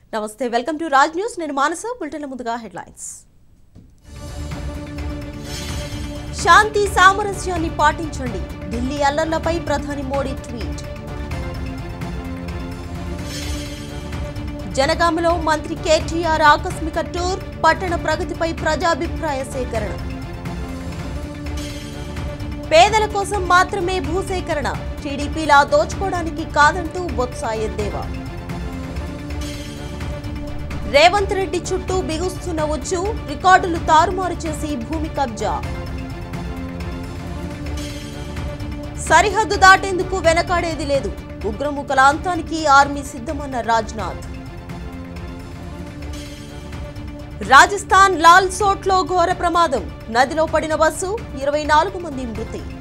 నమస్తే welcome to Raj news నేను మానస బులెటిన్ల ముందుగా హెడ్లైన్స్ శాంతి సామరస్యాన్ని పాటించండి ఢిల్లీ అల్లర్లపై ప్రధాని మోడీ ట్వీట్ జనగామలో మంత్రి కేటీఆర్ ఆకస్మిక టూర్ పట్టణ ప్రగతిపై ప్రజాభిప్రాయ సేకరణ పేదల కోసం మాత్రమే భూసేకరణ టీడీపీలా దోచుకోవడానికి కాదంటూ బొత్స ఎద్దేవా రేవంత్ రెడ్డి చుట్టూ బిగుస్తున్న ఉచ్చు రికార్డులు తారుమారు చేసి భూమి కబ్జా సరిహద్దు దాటేందుకు వెనకాడేది లేదు ఉగ్రముఖల అంతానికి ఆర్మీ సిద్ధమన్న రాజ్నాథ్ రాజస్థాన్ లాల్ సోట్లో ఘోర ప్రమాదం నదిలో పడిన బస్సు ఇరవై నాలుగు మంది మృతి